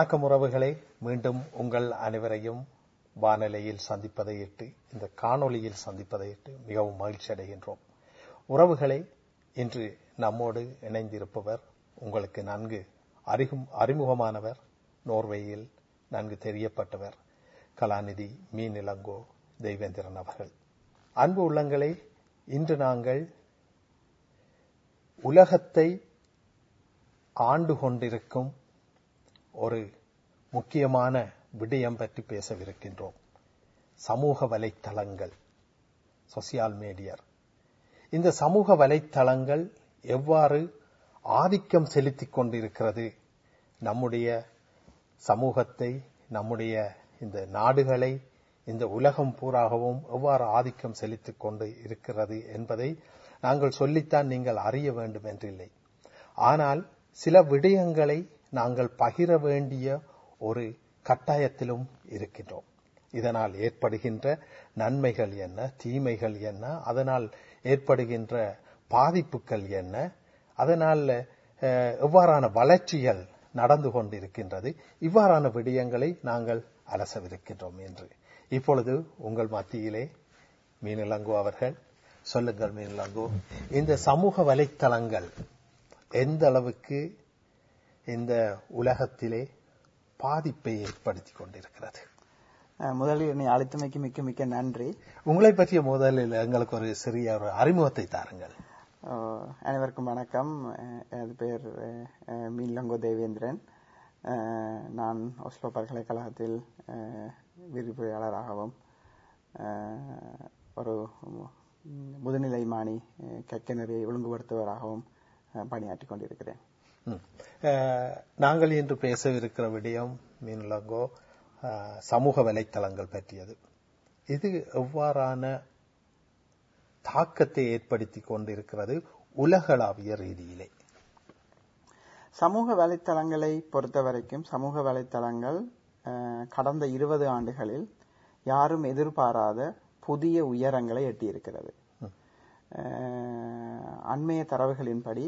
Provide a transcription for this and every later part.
வணக்கம் உறவுகளே மீண்டும் உங்கள் அனைவரையும் வானிலையில் சந்திப்பதையிட்டு இந்த காணொளியில் சந்திப்பதையிட்டு மிகவும் மகிழ்ச்சி அடைகின்றோம் உறவுகளே இன்று நம்மோடு இணைந்திருப்பவர் உங்களுக்கு நன்கு அறிகும் அறிமுகமானவர் நோர்வேயில் நன்கு தெரியப்பட்டவர் கலாநிதி மீன் இளங்கோ தெய்வேந்திரன் அவர்கள் அன்பு உள்ளங்களே இன்று நாங்கள் உலகத்தை ஆண்டு கொண்டிருக்கும் ஒரு முக்கியமான விடயம் பற்றி பேசவிருக்கின்றோம் சமூக வலைத்தளங்கள் சொசியல் மீடியர் இந்த சமூக வலைத்தளங்கள் எவ்வாறு ஆதிக்கம் செலுத்திக் கொண்டிருக்கிறது நம்முடைய சமூகத்தை நம்முடைய இந்த நாடுகளை இந்த உலகம் பூராகவும் எவ்வாறு ஆதிக்கம் செலுத்திக் கொண்டு இருக்கிறது என்பதை நாங்கள் சொல்லித்தான் நீங்கள் அறிய வேண்டும் என்றில்லை ஆனால் சில விடயங்களை நாங்கள் பகிர வேண்டிய ஒரு கட்டாயத்திலும் இருக்கின்றோம் இதனால் ஏற்படுகின்ற நன்மைகள் என்ன தீமைகள் என்ன அதனால் ஏற்படுகின்ற பாதிப்புகள் என்ன அதனால் எவ்வாறான வளர்ச்சிகள் நடந்து கொண்டிருக்கின்றது இவ்வாறான விடயங்களை நாங்கள் அலசவிருக்கின்றோம் என்று இப்பொழுது உங்கள் மத்தியிலே மீனிலங்கோ அவர்கள் சொல்லுங்கள் மீனிலங்கோ இந்த சமூக வலைத்தளங்கள் எந்த அளவுக்கு இந்த உலகத்திலே பாதிப்பை ஏற்படுத்தி கொண்டிருக்கிறது முதலில் என்னை அழைத்தமைக்கு மிக்க மிக்க நன்றி உங்களை பற்றிய முதலில் எங்களுக்கு ஒரு சிறிய ஒரு அறிமுகத்தை தாருங்கள் அனைவருக்கும் வணக்கம் எனது பெயர் மீன்லங்கோ தேவேந்திரன் நான் ஒஸ்லோ பல்கலைக்கழகத்தில் விரிவுரையாளராகவும் ஒரு முதுநிலை மாணி கற்கனரை ஒழுங்குபடுத்துவராகவும் பணியாற்றிக் கொண்டிருக்கிறேன் நாங்கள் இன்று பேசவிருக்கிற விடயம் மீன்லங்கோ சமூக வலைத்தளங்கள் பற்றியது இது எவ்வாறான தாக்கத்தை ஏற்படுத்தி கொண்டிருக்கிறது உலகளாவிய ரீதியிலே சமூக வலைத்தளங்களை பொறுத்த வரைக்கும் சமூக வலைத்தளங்கள் கடந்த இருபது ஆண்டுகளில் யாரும் எதிர்பாராத புதிய உயரங்களை எட்டியிருக்கிறது அண்மைய தரவுகளின்படி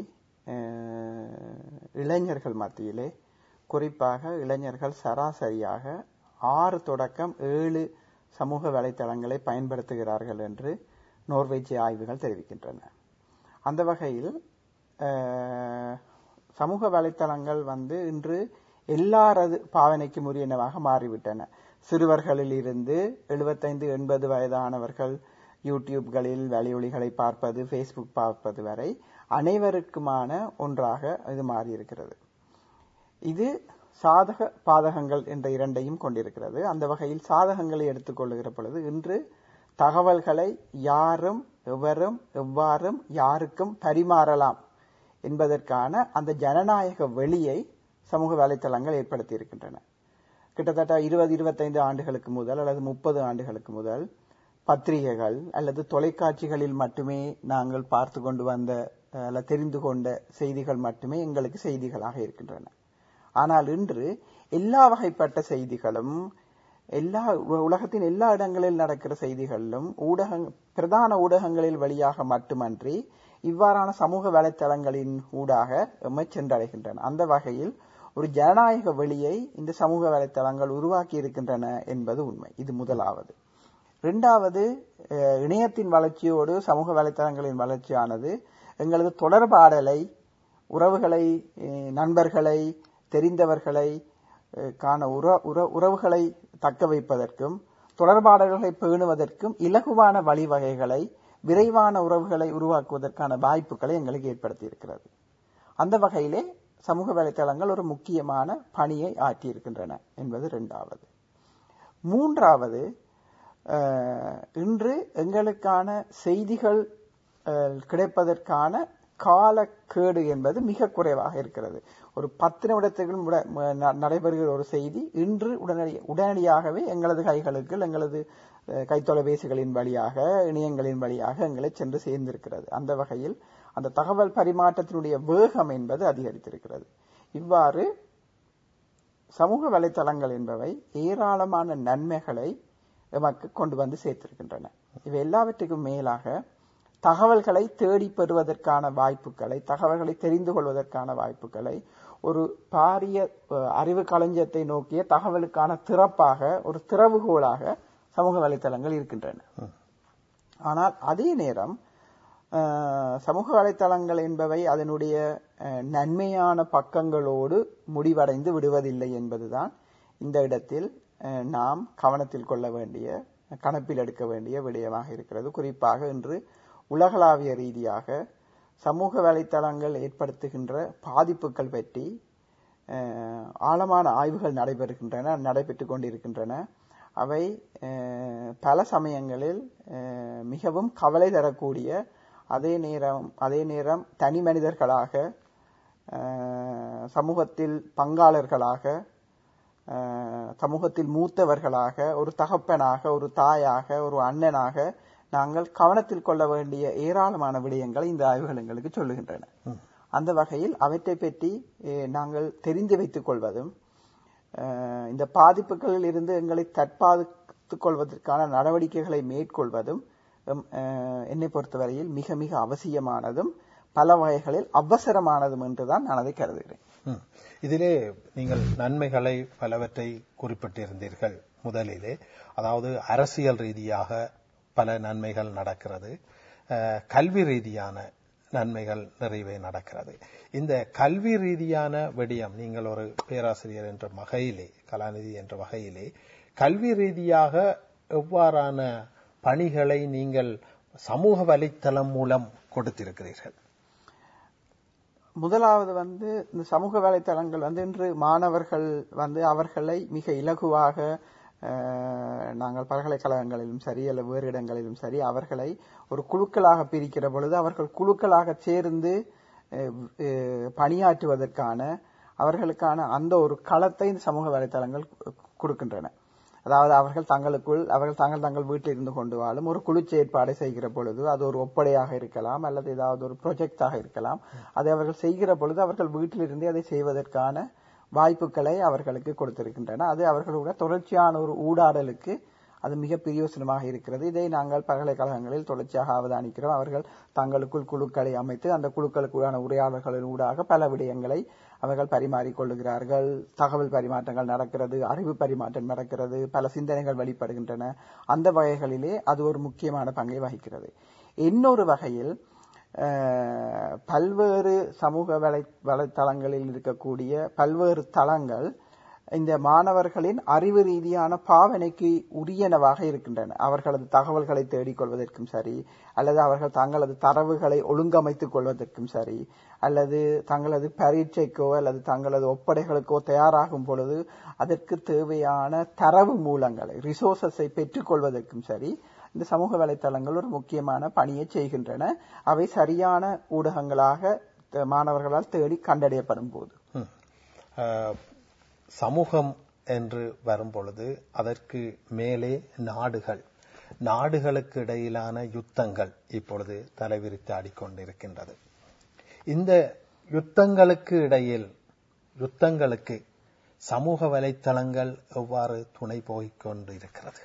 இளைஞர்கள் மத்தியிலே குறிப்பாக இளைஞர்கள் சராசரியாக ஆறு தொடக்கம் ஏழு சமூக வலைத்தளங்களை பயன்படுத்துகிறார்கள் என்று நோர்வேஜி ஆய்வுகள் தெரிவிக்கின்றன அந்த வகையில் சமூக வலைத்தளங்கள் வந்து இன்று எல்லாரது பாவனைக்கும் உரியனவாக மாறிவிட்டன சிறுவர்களில் இருந்து எழுபத்தைந்து எண்பது வயதானவர்கள் யூடியூப்களில் வலியொலிகளை பார்ப்பது ஃபேஸ்புக் பார்ப்பது வரை அனைவருக்குமான ஒன்றாக இது மாறியிருக்கிறது இது சாதக பாதகங்கள் என்ற இரண்டையும் கொண்டிருக்கிறது அந்த வகையில் சாதகங்களை எடுத்துக்கொள்ளுகிற பொழுது இன்று தகவல்களை யாரும் எவரும் எவ்வாறும் யாருக்கும் பரிமாறலாம் என்பதற்கான அந்த ஜனநாயக வெளியை சமூக வலைத்தளங்கள் ஏற்படுத்தி இருக்கின்றன கிட்டத்தட்ட இருபது இருபத்தைந்து ஆண்டுகளுக்கு முதல் அல்லது முப்பது ஆண்டுகளுக்கு முதல் பத்திரிகைகள் அல்லது தொலைக்காட்சிகளில் மட்டுமே நாங்கள் பார்த்து கொண்டு வந்த அல்ல தெரிந்து கொண்ட செய்திகள் மட்டுமே எங்களுக்கு செய்திகளாக இருக்கின்றன ஆனால் இன்று எல்லா வகைப்பட்ட செய்திகளும் எல்லா உலகத்தின் எல்லா இடங்களில் நடக்கிற செய்திகளிலும் ஊடக பிரதான ஊடகங்களில் வழியாக மட்டுமன்றி இவ்வாறான சமூக வலைத்தளங்களின் ஊடாக எம்மை சென்றடைகின்றன அந்த வகையில் ஒரு ஜனநாயக வெளியை இந்த சமூக வலைத்தளங்கள் உருவாக்கி இருக்கின்றன என்பது உண்மை இது முதலாவது இரண்டாவது இணையத்தின் வளர்ச்சியோடு சமூக வலைத்தளங்களின் வளர்ச்சியானது எங்களது தொடர்பாடலை உறவுகளை நண்பர்களை தெரிந்தவர்களை காண உறவுகளை தக்க வைப்பதற்கும் தொடர்பாடல்களை பேணுவதற்கும் இலகுவான வழிவகைகளை விரைவான உறவுகளை உருவாக்குவதற்கான வாய்ப்புகளை எங்களுக்கு ஏற்படுத்தி இருக்கிறது அந்த வகையிலே சமூக வலைத்தளங்கள் ஒரு முக்கியமான பணியை ஆற்றியிருக்கின்றன என்பது இரண்டாவது மூன்றாவது இன்று எங்களுக்கான செய்திகள் கிடைப்பதற்கான காலக்கேடு என்பது மிக குறைவாக இருக்கிறது ஒரு பத்து நிமிடத்துக்கு நடைபெறுகிற ஒரு செய்தி இன்று உடனடி உடனடியாகவே எங்களது கைகளுக்கு எங்களது கைத்தொலைபேசிகளின் வழியாக இணையங்களின் வழியாக எங்களை சென்று சேர்ந்திருக்கிறது அந்த வகையில் அந்த தகவல் பரிமாற்றத்தினுடைய வேகம் என்பது அதிகரித்திருக்கிறது இவ்வாறு சமூக வலைத்தளங்கள் என்பவை ஏராளமான நன்மைகளை எமக்கு கொண்டு வந்து சேர்த்திருக்கின்றன இவை எல்லாவற்றுக்கும் மேலாக தகவல்களை தேடி பெறுவதற்கான வாய்ப்புகளை தகவல்களை தெரிந்து கொள்வதற்கான வாய்ப்புகளை ஒரு பாரிய அஹ், அறிவு களஞ்சியத்தை நோக்கிய தகவலுக்கான திறப்பாக ஒரு திறவுகோலாக சமூக வலைத்தளங்கள் இருக்கின்றன ஆனால் அதே நேரம் அஹ், சமூக வலைத்தளங்கள் என்பவை அதனுடைய அஹ், நன்மையான பக்கங்களோடு முடிவடைந்து விடுவதில்லை என்பதுதான் இந்த இடத்தில் அஹ், நாம் கவனத்தில் கொள்ள வேண்டிய கணப்பில் எடுக்க வேண்டிய விடயமாக இருக்கிறது குறிப்பாக இன்று உலகளாவிய ரீதியாக சமூக வலைத்தளங்கள் ஏற்படுத்துகின்ற பாதிப்புகள் பற்றி அஹ், ஆழமான ஆய்வுகள் நடைபெறுகின்றன நடைபெற்றுக் கொண்டிருக்கின்றன அவை அஹ், பல சமயங்களில் அஹ், மிகவும் கவலை தரக்கூடிய அதே நேரம் அதே நேரம் தனி மனிதர்களாக அஹ், சமூகத்தில் பங்காளர்களாக அஹ், சமூகத்தில் மூத்தவர்களாக ஒரு தகப்பனாக ஒரு தாயாக ஒரு அண்ணனாக நாங்கள் கவனத்தில் கொள்ள வேண்டிய ஏராளமான விடயங்களை இந்த ஆய்வுகள் எங்களுக்கு சொல்லுகின்றன அந்த வகையில் அவற்றை பற்றி அஹ், நாங்கள் தெரிந்து வைத்துக் கொள்வதும் அஹ், இந்த பாதிப்புகளில் இருந்து எங்களை தற்பாதுத்துக் கொள்வதற்கான நடவடிக்கைகளை மேற்கொள்வதும் எம், அஹ், என்னை பொறுத்தவரையில் மிக மிக அவசியமானதும் பல வகைகளில் அவசரமானதும் என்றுதான் நான் அதை கருதுகிறேன் ம். இதிலே நீங்கள் நன்மைகளை பலவற்றை குறிப்பிட்டிருந்தீர்கள் முதலிலே அதாவது அரசியல் ரீதியாக பல நன்மைகள் நடக்கிறது அஹ், கல்வி ரீதியான நன்மைகள் நிறைவே நடக்கிறது இந்த கல்வி ரீதியான விடயம் நீங்கள் ஒரு பேராசிரியர் என்ற வகையிலே கலாநிதி என்ற வகையிலே கல்வி ரீதியாக எவ்வாறான பணிகளை நீங்கள் சமூக வலைத்தளம் மூலம் கொடுத்திருக்கிறீர்கள் முதலாவது வந்து இந்த சமூக வலைத்தளங்கள் வந்து இன்று மாணவர்கள் வந்து அவர்களை மிக இலகுவாக அஹ், நாங்கள் பல்கலைக்கழகங்களிலும் சரி அல்ல வேறு இடங்களிலும் சரி அவர்களை ஒரு குழுக்களாக பிரிக்கிற பொழுது அவர்கள் குழுக்களாக சேர்ந்து அஹ், அஹ், பணியாற்றுவதற்கான அவர்களுக்கான அந்த ஒரு களத்தை இந்த சமூக வலைத்தளங்கள் கு- கொடுக்கின்றன அதாவது அவர்கள் தங்களுக்குள் அவர்கள் தாங்கள் தங்கள் வீட்டில் இருந்து கொண்டு வாழும் ஒரு குழு செயற்பாடை செய்கிற பொழுது அது ஒரு ஒப்படையாக இருக்கலாம் அல்லது ஏதாவது ஒரு ப்ரொஜெக்டாக இருக்கலாம் அதை அவர்கள் செய்கிற பொழுது அவர்கள் வீட்டிலிருந்தே அதை செய்வதற்கான வாய்ப்புகளை அவர்களுக்கு கொடுத்திருக்கின்றன அது அவர்களுடைய தொடர்ச்சியான ஒரு ஊடாடலுக்கு அது மிக பிரயோசனமாக இருக்கிறது இதை நாங்கள் பல்கலைக்கழகங்களில் தொடர்ச்சியாக அவதானிக்கிறோம் அவர்கள் தங்களுக்குள் குழுக்களை அமைத்து அந்த குழுக்களுக்குள்ளான உரையாடல்களின் ஊடாக பல விடயங்களை அவர்கள் பரிமாறிக்கொள்ளுகிறார்கள் தகவல் பரிமாற்றங்கள் நடக்கிறது அறிவு பரிமாற்றம் நடக்கிறது பல சிந்தனைகள் வெளிப்படுகின்றன அந்த வகைகளிலே அது ஒரு முக்கியமான பங்கை வகிக்கிறது இன்னொரு வகையில் அஹ், பல்வேறு சமூக வலை வலைத்தளங்களில் இருக்கக்கூடிய பல்வேறு தளங்கள் இந்த மாணவர்களின் அறிவு ரீதியான பாவனைக்கு உரியனவாக இருக்கின்றன அவர்களது தகவல்களை தேடிக்கொள்வதற்கும் சரி அல்லது அவர்கள் தங்களது தரவுகளை ஒழுங்கமைத்துக் கொள்வதற்கும் சரி அல்லது தங்களது பரீட்சைக்கோ அல்லது தங்களது ஒப்படைகளுக்கோ தயாராகும் பொழுது அதற்கு தேவையான தரவு மூலங்களை ரிசோர்சஸை பெற்றுக்கொள்வதற்கும் சரி இந்த சமூக வலைத்தளங்கள் ஒரு முக்கியமான பணியை செய்கின்றன அவை சரியான ஊடகங்களாக த- மாணவர்களால் தேடி கண்டறியப்படும் போது ம். அஹ், சமூகம் என்று வரும்பொழுது அதற்கு மேலே நாடுகள் நாடுகளுக்கு இடையிலான யுத்தங்கள் இப்பொழுது தலைவிரித்து ஆடிக்கொண்டிருக்கின்றது இந்த யுத்தங்களுக்கு இடையில் யுத்தங்களுக்கு சமூக வலைத்தளங்கள் எவ்வாறு துணை போய்க் கொண்டிருக்கிறது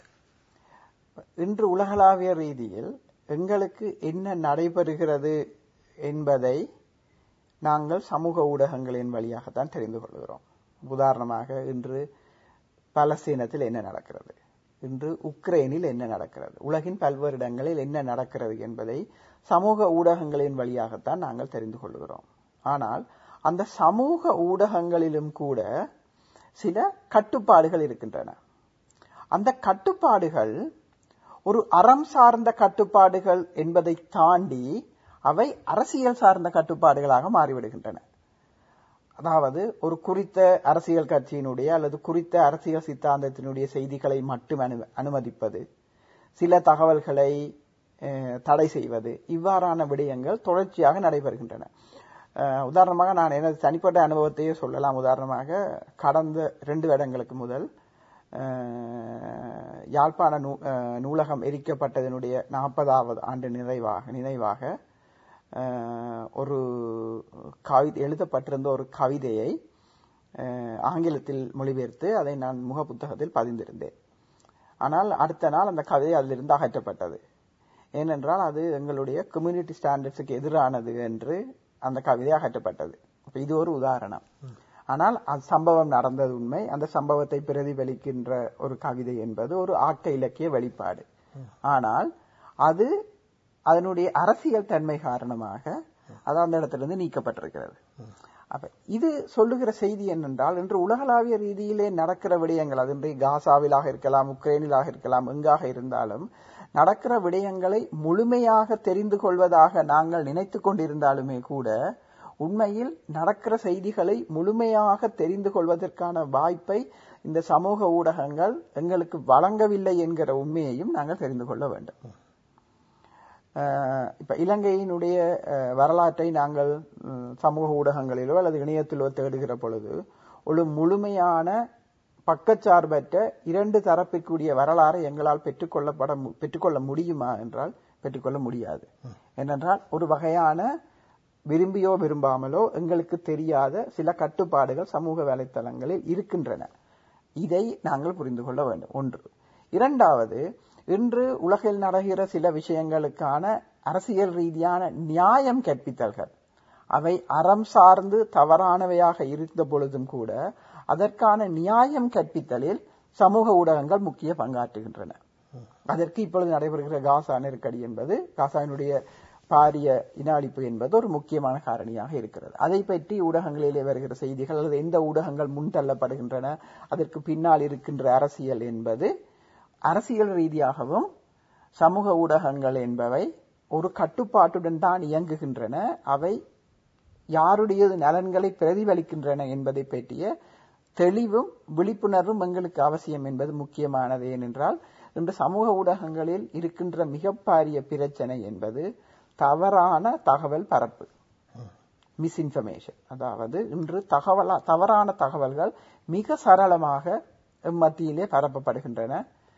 இன்று உலகளாவிய ரீதியில் எங்களுக்கு என்ன நடைபெறுகிறது என்பதை நாங்கள் சமூக ஊடகங்களின் வழியாகத்தான் தெரிந்து கொள்கிறோம் உதாரணமாக இன்று பலஸ்தீனத்தில் என்ன நடக்கிறது இன்று உக்ரைனில் என்ன நடக்கிறது உலகின் பல்வேறு இடங்களில் என்ன நடக்கிறது என்பதை சமூக ஊடகங்களின் வழியாகத்தான் நாங்கள் தெரிந்து கொள்கிறோம் ஆனால் அந்த சமூக ஊடகங்களிலும் கூட சில கட்டுப்பாடுகள் இருக்கின்றன அந்த கட்டுப்பாடுகள் ஒரு அறம் சார்ந்த கட்டுப்பாடுகள் என்பதை தாண்டி அவை அரசியல் சார்ந்த கட்டுப்பாடுகளாக மாறிவிடுகின்றன அதாவது ஒரு குறித்த அரசியல் கட்சியினுடைய அல்லது குறித்த அரசியல் சித்தாந்தத்தினுடைய செய்திகளை மட்டும் அனு அனுமதிப்பது சில தகவல்களை அஹ், தடை செய்வது இவ்வாறான விடயங்கள் தொடர்ச்சியாக நடைபெறுகின்றன அஹ், உதாரணமாக நான் எனது தனிப்பட்ட அனுபவத்தையே சொல்லலாம் உதாரணமாக கடந்த ரெண்டு வருடங்களுக்கு முதல் அஹ், யாழ்ப்பாண நூ அஹ், நூலகம் எரிக்கப்பட்டதனுடைய நாற்பதாவது ஆண்டு நிறைவாக நினைவாக அஹ், ஒரு கவிதை எழுதப்பட்டிருந்த ஒரு கவிதையை அஹ், ஆங்கிலத்தில் மொழிபெயர்த்து அதை நான் முக புத்தகத்தில் பதிந்திருந்தேன் ஆனால் அடுத்த நாள் அந்த கவிதை அதிலிருந்து அகற்றப்பட்டது ஏனென்றால் அது எங்களுடைய கம்யூனிட்டி ஸ்டாண்டர்ட்ஸுக்கு எதிரானது என்று அந்த கவிதை அகற்றப்பட்டது அப்ப இது ஒரு உதாரணம் ஆனால் அந்த சம்பவம் நடந்தது உண்மை அந்த சம்பவத்தை பிரதிபலிக்கின்ற ஒரு கவிதை என்பது ஒரு ஆக்க இலக்கிய வெளிப்பாடு ஆனால் அது அதனுடைய அரசியல் தன்மை காரணமாக அது அந்த இடத்திலிருந்து நீக்கப்பட்டிருக்கிறது அப்ப இது சொல்லுகிற செய்தி என்னென்றால் இன்று உலகளாவிய ரீதியிலே நடக்கிற விடயங்கள் அது இன்றைய காசாவிலாக இருக்கலாம் உக்ரைனிலாக இருக்கலாம் எங்காக இருந்தாலும் நடக்கிற விடயங்களை முழுமையாக தெரிந்து கொள்வதாக நாங்கள் நினைத்து கொண்டிருந்தாலுமே கூட உண்மையில் நடக்கிற செய்திகளை முழுமையாக தெரிந்து கொள்வதற்கான வாய்ப்பை இந்த சமூக ஊடகங்கள் எங்களுக்கு வழங்கவில்லை என்கிற உண்மையையும் நாங்கள் தெரிந்து கொள்ள வேண்டும் இப்ப இலங்கையினுடைய வரலாற்றை நாங்கள் சமூக ஊடகங்களிலோ அல்லது இணையத்திலோ தேடுகிற பொழுது ஒரு முழுமையான பக்கச்சார்பற்ற இரண்டு தரப்பிற்குரிய வரலாறை எங்களால் பெற்றுக்கொள்ளப்பட பெற்றுக்கொள்ள முடியுமா என்றால் பெற்றுக்கொள்ள முடியாது ஏனென்றால் ஒரு வகையான விரும்பியோ விரும்பாமலோ எங்களுக்கு தெரியாத சில கட்டுப்பாடுகள் சமூக வலைத்தளங்களில் இருக்கின்றன இதை நாங்கள் புரிந்து கொள்ள வேண்டும் ஒன்று இரண்டாவது இன்று உலகில் நடக்கிற சில விஷயங்களுக்கான அரசியல் ரீதியான நியாயம் கற்பித்தல்கள் அவை அறம் சார்ந்து தவறானவையாக இருந்த பொழுதும் கூட அதற்கான நியாயம் கற்பித்தலில் சமூக ஊடகங்கள் முக்கிய பங்காற்றுகின்றன அதற்கு இப்பொழுது நடைபெறுகிற காசா நெருக்கடி என்பது காசாவினுடைய பாரிய இன அழிப்பு என்பது ஒரு முக்கியமான காரணியாக இருக்கிறது அதை பற்றி ஊடகங்களிலே வருகிற செய்திகள் அல்லது எந்த ஊடகங்கள் முன்தள்ளப்படுகின்றன அதற்கு பின்னால் இருக்கின்ற அரசியல் என்பது அரசியல் ரீதியாகவும் சமூக ஊடகங்கள் என்பவை ஒரு கட்டுப்பாட்டுடன் தான் இயங்குகின்றன அவை யாருடைய நலன்களை பிரதிபலிக்கின்றன என்பதை பற்றிய தெளிவும் விழிப்புணர்வும் எங்களுக்கு அவசியம் என்பது முக்கியமானது ஏனென்றால் இன்று சமூக ஊடகங்களில் இருக்கின்ற மிக பாரிய பிரச்சனை என்பது தவறான தகவல் பரப்பு மிஸ்இன்ஃபர்மேஷன் அதாவது இன்று தகவலா தவறான தகவல்கள் மிக சரளமாக மத்தியிலே பரப்பப்படுகின்றன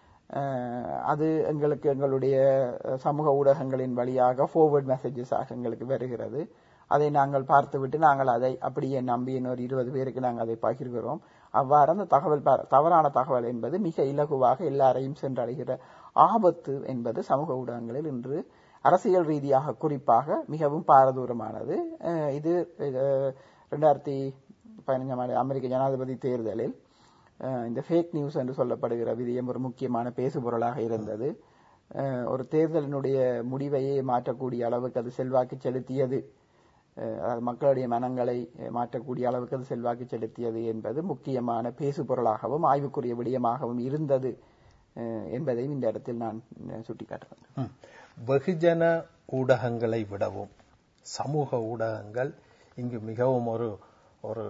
அது எங்களுக்கு எங்களுடைய சமூக ஊடகங்களின் வழியாக ஃபார்வர்ட் மெசேஜஸ் ஆக எங்களுக்கு வருகிறது அதை நாங்கள் பார்த்துவிட்டு நாங்கள் அதை அப்படியே நம்பி இன்னொரு இருபது பேருக்கு நாங்கள் அதை பகிர்கிறோம் அவ்வாறு அந்த தகவல் தவறான தகவல் என்பது மிக இலகுவாக எல்லாரையும் சென்றடைகிற ஆபத்து என்பது சமூக ஊடகங்களில் இன்று அரசியல் ரீதியாக குறிப்பாக மிகவும் பாரதூரமானது இது ரெண்டாயிரத்தி பதினஞ்சாம் ஆண்டு அமெரிக்க ஜனாதிபதி தேர்தலில் இந்த ஃபேக் நியூஸ் என்று சொல்லப்படுகிற விதியம் ஒரு முக்கியமான பேசுபொருளாக இருந்தது ஒரு தேர்தலினுடைய முடிவையே மாற்றக்கூடிய அளவுக்கு அது செல்வாக்கு செலுத்தியது அதாவது மக்களுடைய மனங்களை மாற்றக்கூடிய அளவுக்கு அது செல்வாக்கு செலுத்தியது என்பது முக்கியமான பேசுபொருளாகவும் ஆய்வுக்குரிய விடயமாகவும் இருந்தது என்பதையும் இந்த இடத்தில் நான் சுட்டிக்காட்டுகிறேன் வெகுஜன ஊடகங்களை விடவும் சமூக ஊடகங்கள் இங்கு மிகவும் ஒரு ஒரு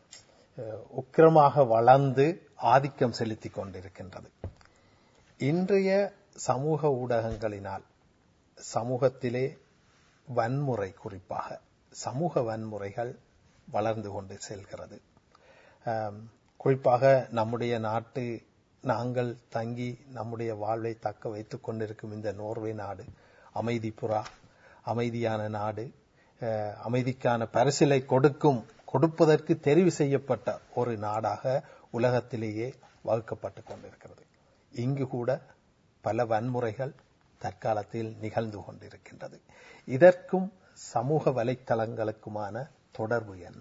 உக்கிரமாக வளர்ந்து ஆதிக்கம் செலுத்தி கொண்டிருக்கின்றது இன்றைய சமூக ஊடகங்களினால் சமூகத்திலே வன்முறை குறிப்பாக சமூக வன்முறைகள் வளர்ந்து கொண்டு செல்கிறது குறிப்பாக நம்முடைய நாட்டு நாங்கள் தங்கி நம்முடைய வாழ்வை தக்க வைத்துக் கொண்டிருக்கும் இந்த நோர்வே நாடு அமைதி புறா அமைதியான நாடு அமைதிக்கான பரிசிலை கொடுக்கும் கொடுப்பதற்கு தெரிவு செய்யப்பட்ட ஒரு நாடாக உலகத்திலேயே வகுக்கப்பட்டு கொண்டிருக்கிறது இங்கு கூட பல வன்முறைகள் தற்காலத்தில் நிகழ்ந்து கொண்டிருக்கின்றது இதற்கும் சமூக வலைத்தளங்களுக்குமான தொடர்பு என்ன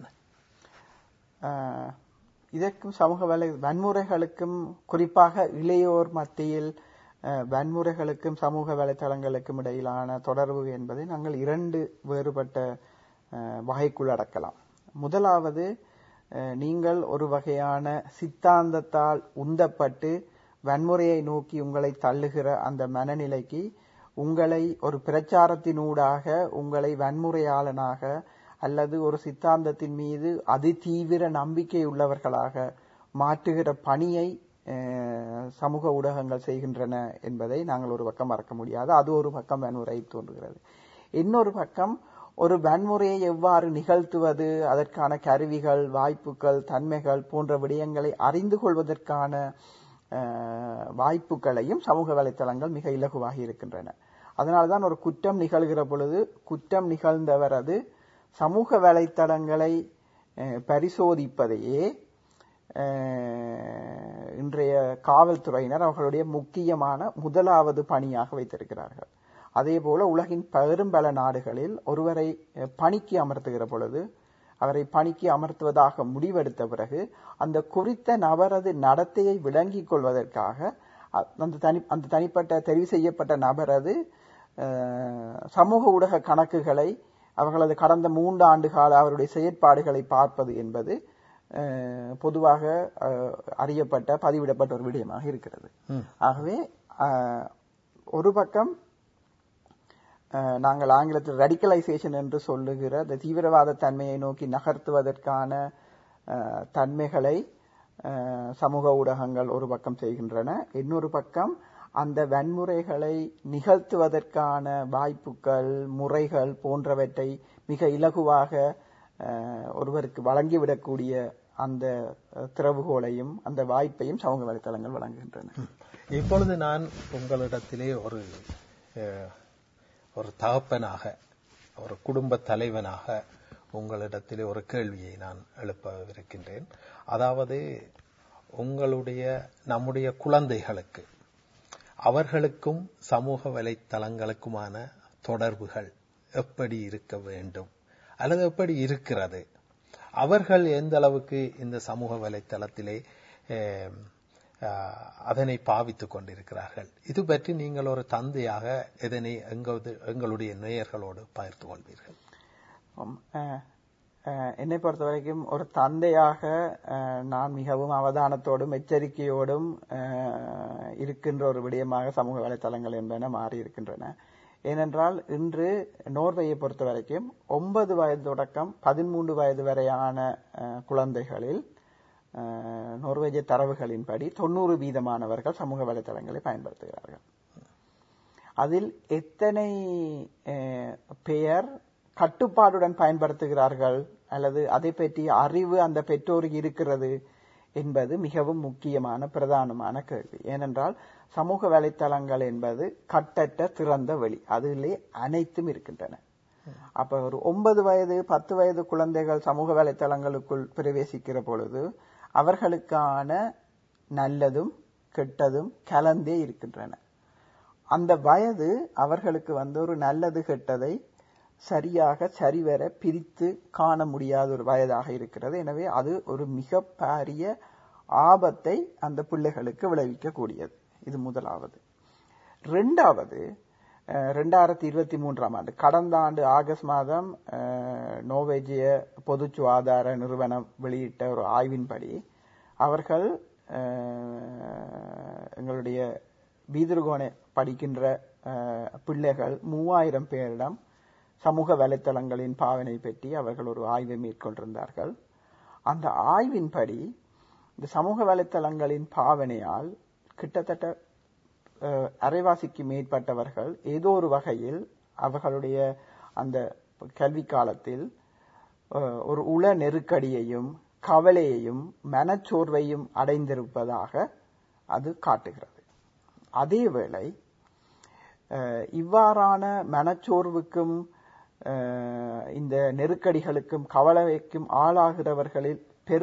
இதற்கும் சமூக வலை வன்முறைகளுக்கும் குறிப்பாக இளையோர் மத்தியில் வன்முறைகளுக்கும் சமூக வலைத்தளங்களுக்கும் இடையிலான தொடர்பு என்பதை நாங்கள் இரண்டு வேறுபட்ட வகைக்குள் அடக்கலாம் முதலாவது நீங்கள் ஒரு வகையான சித்தாந்தத்தால் உந்தப்பட்டு வன்முறையை நோக்கி உங்களை தள்ளுகிற அந்த மனநிலைக்கு உங்களை ஒரு பிரச்சாரத்தினூடாக உங்களை வன்முறையாளனாக அல்லது ஒரு சித்தாந்தத்தின் மீது அதிதீவிர நம்பிக்கை உள்ளவர்களாக மாற்றுகிற பணியை சமூக ஊடகங்கள் செய்கின்றன என்பதை நாங்கள் ஒரு பக்கம் மறக்க முடியாது அது ஒரு பக்கம் வன்முறை தோன்றுகிறது இன்னொரு பக்கம் ஒரு வன்முறையை எவ்வாறு நிகழ்த்துவது அதற்கான கருவிகள் வாய்ப்புகள் தன்மைகள் போன்ற விடயங்களை அறிந்து கொள்வதற்கான வாய்ப்புகளையும் சமூக வலைத்தளங்கள் மிக இலகுவாக இருக்கின்றன அதனால்தான் ஒரு குற்றம் நிகழ்கிற பொழுது குற்றம் நிகழ்ந்தவரது சமூக வலைத்தளங்களை பரிசோதிப்பதையே இன்றைய காவல்துறையினர் அவர்களுடைய முக்கியமான முதலாவது பணியாக வைத்திருக்கிறார்கள் அதே போல உலகின் பெரும்பல நாடுகளில் ஒருவரை பணிக்கு அமர்த்துகிற பொழுது அவரை பணிக்கு அமர்த்துவதாக முடிவெடுத்த பிறகு அந்த குறித்த நபரது நடத்தையை விளங்கிக் கொள்வதற்காக அ- அந்த தனி அந்த தனிப்பட்ட தெரிவு செய்யப்பட்ட நபரது அஹ், சமூக ஊடக கணக்குகளை அவர்களது கடந்த மூன்று ஆண்டு கால அவருடைய செயற்பாடுகளை பார்ப்பது என்பது அஹ், பொதுவாக அஹ், அறியப்பட்ட பதிவிடப்பட்ட ஒரு விடயமாக இருக்கிறது ஆகவே அஹ், ஒரு பக்கம் அஹ், நாங்கள் ஆங்கிலத்தில் ரெடிக்கலைசேஷன் என்று சொல்லுகிற இந்த தீவிரவாத தன்மையை நோக்கி நகர்த்துவதற்கான அஹ், தன்மைகளை அஹ், சமூக ஊடகங்கள் ஒரு பக்கம் செய்கின்றன இன்னொரு பக்கம் அந்த வன்முறைகளை நிகழ்த்துவதற்கான வாய்ப்புகள் முறைகள் போன்றவற்றை மிக இலகுவாக அஹ், ஒருவருக்கு வழங்கிவிடக்கூடிய அந்த அஹ், திறவுகோலையும் அந்த வாய்ப்பையும் சமூக வலைத்தளங்கள் வழங்குகின்றன இப்பொழுது நான் உங்களிடத்திலே ஒரு அஹ், ஒரு தகப்பனாக ஒரு குடும்ப தலைவனாக உங்களிடத்திலே ஒரு கேள்வியை நான் எழுப்பவிருக்கின்றேன் அதாவது உங்களுடைய நம்முடைய குழந்தைகளுக்கு அவர்களுக்கும் சமூக வலைத்தளங்களுக்குமான தொடர்புகள் எப்படி இருக்க வேண்டும் அல்லது எப்படி இருக்கிறது அவர்கள் எந்த அளவுக்கு இந்த சமூக வலைத்தளத்திலே அஹ், அஹ், அதனை பாவித்துக் கொண்டிருக்கிறார்கள் இது பற்றி நீங்கள் ஒரு தந்தையாக இதனை எங்களது எங்களுடைய நேயர்களோடு பகிர்ந்து கொள்வீர்கள் ஆம். அஹ், அஹ், என்னை பொறுத்த வரைக்கும் ஒரு தந்தையாக அஹ், நான் மிகவும் அவதானத்தோடும் எச்சரிக்கையோடும் அஹ், இருக்கின்ற ஒரு விடயமாக சமூக வலைத்தளங்கள் என்பன மாறி இருக்கின்றன ஏனென்றால் இன்று நோர்வேயை பொறுத்த வரைக்கும் ஒன்பது வயது தொடக்கம் பதிமூன்று வயது வரையான அஹ், குழந்தைகளில் அஹ், நோர்வேஜிய தரவுகளின்படி தொண்ணூறு வீதமானவர்கள் சமூக வலைத்தளங்களை பயன்படுத்துகிறார்கள் அதில் எத்தனை அஹ், பெயர் கட்டுப்பாடுடன் பயன்படுத்துகிறார்கள் அல்லது அதை பற்றிய அறிவு அந்த பெற்றோருக்கு இருக்கிறது என்பது மிகவும் முக்கியமான பிரதானமான கேள்வி ஏனென்றால் சமூக வலைத்தளங்கள் என்பது கட்டற்ற திறந்த வெளி அதிலே அனைத்தும் இருக்கின்றன அப்ப ஒரு ஒன்பது வயது பத்து வயது குழந்தைகள் சமூக வலைத்தளங்களுக்குள் பிரவேசிக்கிற பொழுது அவர்களுக்கான நல்லதும் கெட்டதும் கலந்தே இருக்கின்றன அந்த வயது அவர்களுக்கு வந்து ஒரு நல்லது கெட்டதை சரியாக சரிவர பிரித்து காண முடியாத ஒரு வயதாக இருக்கிறது எனவே அது ஒரு மிக பாரிய ஆபத்தை அந்த பிள்ளைகளுக்கு விளைவிக்கக்கூடியது இது முதலாவது ரெண்டாவது அஹ், ரெண்டாயிரத்தி இருபத்தி மூன்றாம் ஆண்டு கடந்த ஆண்டு ஆகஸ்ட் மாதம் அஹ், நோர்வேஜிய பொது சுகாதார நிறுவனம் வெளியிட்ட ஒரு ஆய்வின்படி அவர்கள் அஹ், எங்களுடைய பீதர்கோணை படிக்கின்ற அஹ், பிள்ளைகள் மூவாயிரம் பேரிடம் சமூக வலைத்தளங்களின் பாவனை பற்றி அவர்கள் ஒரு ஆய்வை மேற்கொண்டிருந்தார்கள் அந்த ஆய்வின்படி இந்த சமூக வலைத்தளங்களின் பாவனையால் கிட்டத்தட்ட அஹ், அரைவாசிக்கு மேற்பட்டவர்கள் ஏதோ ஒரு வகையில் அவர்களுடைய அந்த கல்வி காலத்தில் அஹ், ஒரு உள நெருக்கடியையும் கவலையையும் மனச்சோர்வையும் அடைந்திருப்பதாக அது காட்டுகிறது அதேவேளை அஹ், இவ்வாறான மனச்சோர்வுக்கும் அஹ், இந்த நெருக்கடிகளுக்கும் கவலைக்கும் ஆளாகிறவர்களில்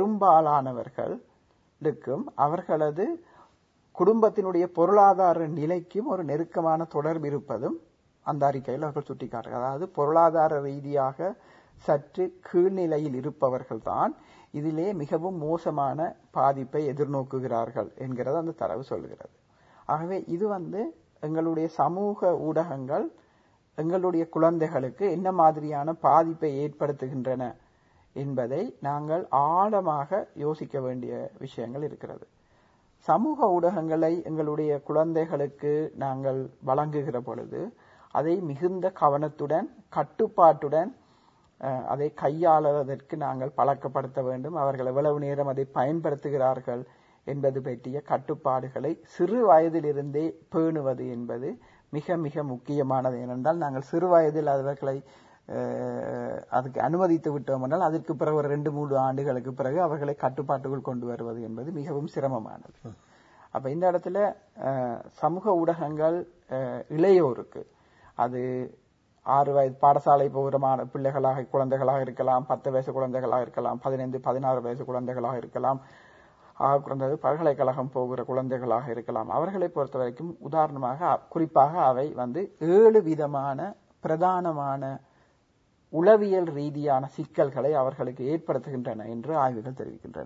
பெரும்பாலானவர்களுக்கும் அவர்களது குடும்பத்தினுடைய பொருளாதார நிலைக்கும் ஒரு நெருக்கமான தொடர்பு இருப்பதும் அந்த அறிக்கையில் அவர்கள் சுட்டிக்காட்டுகிறார் அதாவது பொருளாதார ரீதியாக சற்று கீழ்நிலையில் இருப்பவர்கள் தான் இதிலே மிகவும் மோசமான பாதிப்பை எதிர்நோக்குகிறார்கள் என்கிறது அந்த தரவு சொல்கிறது ஆகவே இது வந்து எங்களுடைய சமூக ஊடகங்கள் எங்களுடைய குழந்தைகளுக்கு என்ன மாதிரியான பாதிப்பை ஏற்படுத்துகின்றன என்பதை நாங்கள் ஆழமாக யோசிக்க வேண்டிய விஷயங்கள் இருக்கிறது சமூக ஊடகங்களை எங்களுடைய குழந்தைகளுக்கு நாங்கள் வழங்குகிற பொழுது அதை மிகுந்த கவனத்துடன் கட்டுப்பாட்டுடன் அஹ், அதை கையாளுவதற்கு நாங்கள் பழக்கப்படுத்த வேண்டும் அவர்கள் எவ்வளவு நேரம் அதை பயன்படுத்துகிறார்கள் என்பது பற்றிய கட்டுப்பாடுகளை சிறு வயதிலிருந்தே பேணுவது என்பது மிக மிக முக்கியமானது ஏனென்றால் நாங்கள் சிறு வயதில் அவர்களை அஹ், அதுக்கு அனுமதித்து விட்டோம் என்றால் அதற்கு பிறகு ஒரு ரெண்டு மூன்று ஆண்டுகளுக்கு பிறகு அவர்களை கட்டுப்பாட்டுக்குள் கொண்டு வருவது என்பது மிகவும் சிரமமானது அப்ப இந்த இடத்துல அஹ், சமூக ஊடகங்கள் அஹ், இளையோருக்கு அது ஆறு வயது பாடசாலை போகிற மாண- பிள்ளைகளாக குழந்தைகளாக இருக்கலாம் பத்து வயசு குழந்தைகளாக இருக்கலாம் பதினைந்து பதினாறு வயசு குழந்தைகளாக இருக்கலாம் ஆக குறைந்தது பல்கலைக்கழகம் போகிற குழந்தைகளாக இருக்கலாம் அவர்களை பொறுத்த வரைக்கும் உதாரணமாக அ- குறிப்பாக அவை வந்து ஏழு விதமான பிரதானமான உளவியல் ரீதியான சிக்கல்களை அவர்களுக்கு ஏற்படுத்துகின்றன என்று ஆய்வுகள் தெரிவிக்கின்றன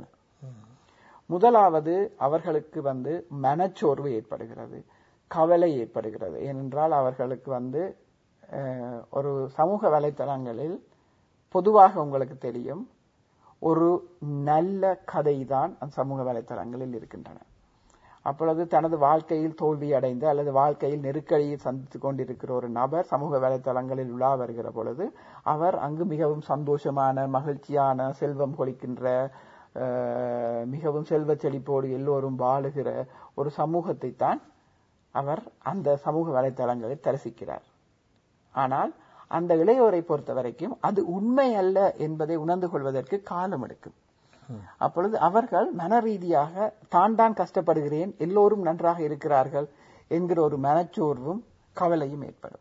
முதலாவது அவர்களுக்கு வந்து மனச்சோர்வு ஏற்படுகிறது கவலை ஏற்படுகிறது ஏனென்றால் அவர்களுக்கு வந்து அஹ், ஒரு சமூக வலைத்தளங்களில் பொதுவாக உங்களுக்கு தெரியும் ஒரு நல்ல கதை தான் அந்த சமூக வலைத்தளங்களில் இருக்கின்றன அப்பொழுது தனது வாழ்க்கையில் தோல்வி அடைந்து அல்லது வாழ்க்கையில் நெருக்கடியை சந்தித்துக் கொண்டிருக்கிற ஒரு நபர் சமூக வலைத்தளங்களில் உலா வருகிற பொழுது அவர் அங்கு மிகவும் சந்தோஷமான மகிழ்ச்சியான செல்வம் கொளிக்கின்ற அஹ், மிகவும் செல்வ செழிப்போடு எல்லோரும் வாழுகிற ஒரு சமூகத்தை தான் அவர் அந்த சமூக வலைத்தளங்களில் தரிசிக்கிறார் ஆனால் அந்த இளையோரை பொறுத்த வரைக்கும் அது உண்மை அல்ல என்பதை உணர்ந்து கொள்வதற்கு காலம் எடுக்கும் அப்பொழுது அவர்கள் மன ரீதியாக தான் தான் கஷ்டப்படுகிறேன் எல்லோரும் நன்றாக இருக்கிறார்கள் என்கிற ஒரு மனச்சோர்வும் கவலையும் ஏற்படும்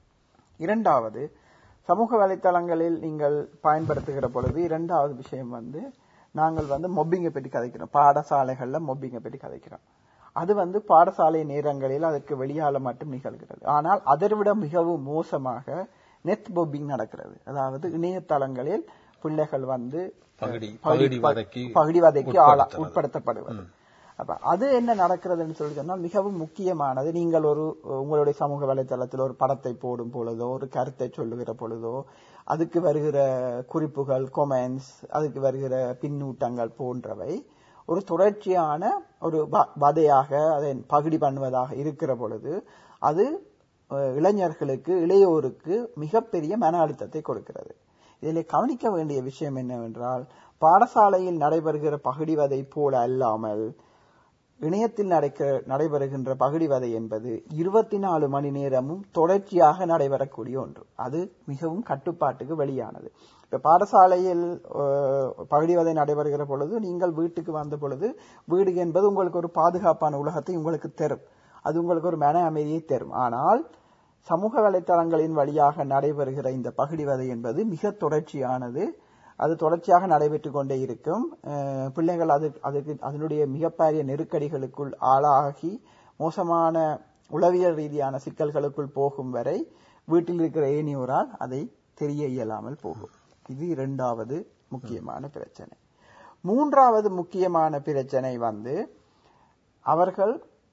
இரண்டாவது சமூக வலைத்தளங்களில் நீங்கள் பயன்படுத்துகிற பொழுது இரண்டாவது விஷயம் வந்து நாங்கள் வந்து மொப்பிங்கை பற்றி கதைக்கிறோம் பாடசாலைகள்ல மொப்பிங்கை பற்றி கதைக்கிறோம் அது வந்து பாடசாலை நேரங்களில் அதற்கு வெளியால மட்டும் நிகழ்கிறது ஆனால் அதைவிட மிகவும் மோசமாக நெட் மொப்பிங் நடக்கிறது அதாவது இணையதளங்களில் பிள்ளைகள் வந்து பகுடி பகுடி பகுடி வதைக்கு பகுடி வதைக்கு ஆளா உட்படுத்துறது. உட்படுத்தப்படுவது அப்ப அது என்ன நடக்கிறதுன்னு சொல்லி சொன்னா மிகவும் முக்கியமானது நீங்கள் ஒரு உங்களுடைய சமூக வலைத்தளத்தில் ஒரு படத்தை போடும் பொழுதோ ஒரு கருத்தை சொல்லுகிற பொழுதோ அதுக்கு வருகிற குறிப்புகள் கொமெண்ட்ஸ் அதுக்கு வருகிற பின்னூட்டங்கள் போன்றவை ஒரு தொடர்ச்சியான ஒரு வ- வதையாக அதை பகுடி பண்ணுவதாக இருக்கிற பொழுது அது அஹ், இளைஞர்களுக்கு இளையோருக்கு மிகப்பெரிய மன அழுத்தத்தை கொடுக்கிறது இதில் கவனிக்க வேண்டிய விஷயம் என்னவென்றால் பாடசாலையில் நடைபெறுகிற பகுடிவதை போல அல்லாமல் இணையத்தில் நடக்க நடைபெறுகின்ற பகுடிவதை என்பது இருபத்தி நாலு மணி நேரமும் தொடர்ச்சியாக நடைபெறக்கூடிய ஒன்று அது மிகவும் கட்டுப்பாட்டுக்கு வெளியானது இப்ப பாடசாலையில் அஹ், பகுடிவதை நடைபெறுகிற பொழுது நீங்கள் வீட்டுக்கு வந்த பொழுது வீடு என்பது உங்களுக்கு ஒரு பாதுகாப்பான உலகத்தை உங்களுக்கு தரும் அது உங்களுக்கு ஒரு மன அமைதியை தரும் ஆனால் சமூக வலைத்தளங்களின் வழியாக நடைபெறுகிற இந்த பகுடிவதை என்பது மிக தொடர்ச்சியானது அது தொடர்ச்சியாக நடைபெற்றுக் கொண்டே இருக்கும் அஹ் பிள்ளைகள் அது அதுக்கு அதனுடைய மிகப்பெரிய நெருக்கடிகளுக்குள் ஆளாகி மோசமான உளவியல் ரீதியான சிக்கல்களுக்குள் போகும் வரை வீட்டில் இருக்கிற ஏனியோரால் அதை தெரிய இயலாமல் போகும் இது இரண்டாவது முக்கியமான பிரச்சனை மூன்றாவது முக்கியமான பிரச்சனை வந்து அவர்கள்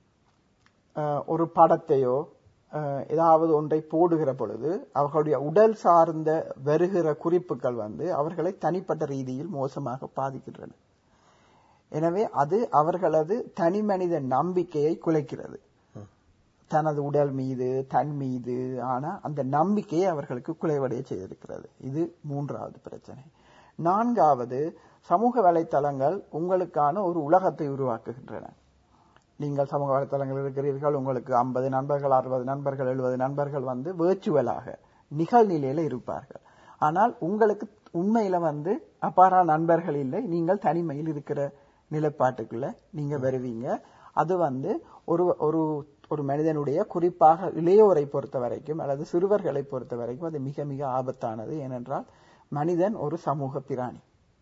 அஹ், ஒரு படத்தையோ அஹ், ஏதாவது ஒன்றை போடுகிற பொழுது அவர்களுடைய உடல் சார்ந்த வருகிற குறிப்புகள் வந்து அவர்களை தனிப்பட்ட ரீதியில் மோசமாக பாதிக்கின்றன எனவே அது அவர்களது தனி மனித நம்பிக்கையை குலைக்கிறது தனது உடல் மீது தன் மீது ஆனா அந்த நம்பிக்கையை அவர்களுக்கு குலைவடைய செய்திருக்கிறது இது மூன்றாவது பிரச்சனை நான்காவது சமூக வலைத்தளங்கள் உங்களுக்கான ஒரு உலகத்தை உருவாக்குகின்றன நீங்கள் சமூக வலைத்தளங்களில் இருக்கிறீர்கள் உங்களுக்கு ஐம்பது நண்பர்கள் அறுபது நண்பர்கள் எழுபது நண்பர்கள் வந்து வேர்ச்சுவலாக நிகழ்நிலையில இருப்பார்கள் ஆனால் உங்களுக்கு உண்மையில வந்து அப்பாரா நண்பர்கள் இல்லை நீங்கள் தனிமையில் இருக்கிற நிலைப்பாட்டுக்குள்ள நீங்க வருவீங்க அது வந்து ஒரு ஒரு ஒரு மனிதனுடைய குறிப்பாக இளையோரை பொறுத்த வரைக்கும் அல்லது சிறுவர்களை பொறுத்த வரைக்கும் அது மிக மிக ஆபத்தானது ஏனென்றால் மனிதன் ஒரு சமூக பிராணி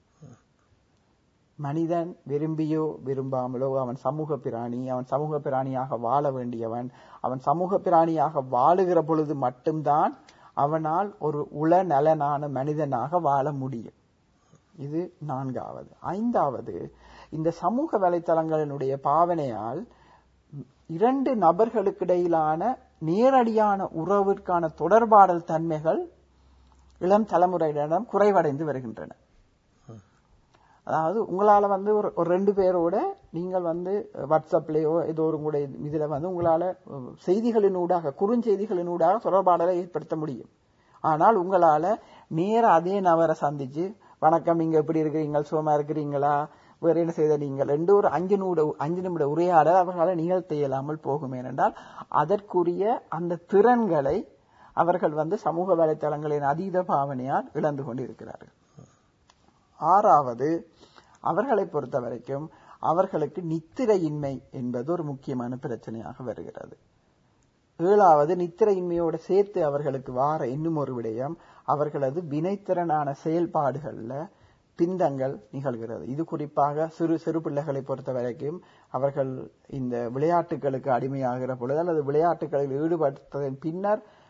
மனிதன் விரும்பியோ விரும்பாமலோ அவன் சமூக பிராணி அவன் சமூக பிராணியாக வாழ வேண்டியவன் அவன் சமூக பிராணியாக வாழுகிற பொழுது மட்டும்தான் அவனால் ஒரு உள நலனான மனிதனாக வாழ முடியும் இது நான்காவது ஐந்தாவது இந்த சமூக வலைத்தளங்களினுடைய பாவனையால் இரண்டு நபர்களுக்கிடையிலான நேரடியான உறவிற்கான தொடர்பாடல் தன்மைகள் இளம் தலைமுறையினரிடம் குறைவடைந்து வருகின்றன அதாவது உங்களால வந்து ஒரு ஒரு ரெண்டு பேரோட நீங்கள் வந்து வாட்ஸ்அப்லயோ ஏதோ ஒரு கூட இதுல வந்து உங்களால அஹ், செய்திகளினூடாக குறுஞ்செய்திகளினூடாக தொடர்பாடலை ஏற்படுத்த முடியும் ஆனால் உங்களால நேர அதே நபரை சந்திச்சு வணக்கம் நீங்க எப்படி இருக்கிறீங்க சுகமா இருக்கிறீங்களா வேற என்ன செய்த நீங்கள் ரெண்டு ஒரு அஞ்சு நிமிட அஞ்சு நிமிட உரையாடல் அவர்களால் நிகழ்த்த இயலாமல் போகும் ஏனென்றால் அதற்குரிய அந்த திறன்களை அவர்கள் வந்து சமூக வலைத்தளங்களின் அதீத பாவனையால் இழந்து கொண்டிருக்கிறார்கள் ஆறாவது அவர்களை பொறுத்த வரைக்கும் அவர்களுக்கு நித்திரையின்மை என்பது ஒரு முக்கியமான பிரச்சனையாக வருகிறது ஏழாவது நித்திரையின்மையோடு சேர்த்து அவர்களுக்கு வார இன்னும் ஒரு விடயம் அவர்களது வினைத்திறனான செயல்பாடுகள்ல பிந்தங்கள் நிகழ்கிறது இது குறிப்பாக சிறு சிறு பிள்ளைகளை பொறுத்த வரைக்கும் அவர்கள் இந்த விளையாட்டுகளுக்கு அடிமையாகிற பொழுது அல்லது விளையாட்டுகளில் ஈடுபட்டதன் பின்னர்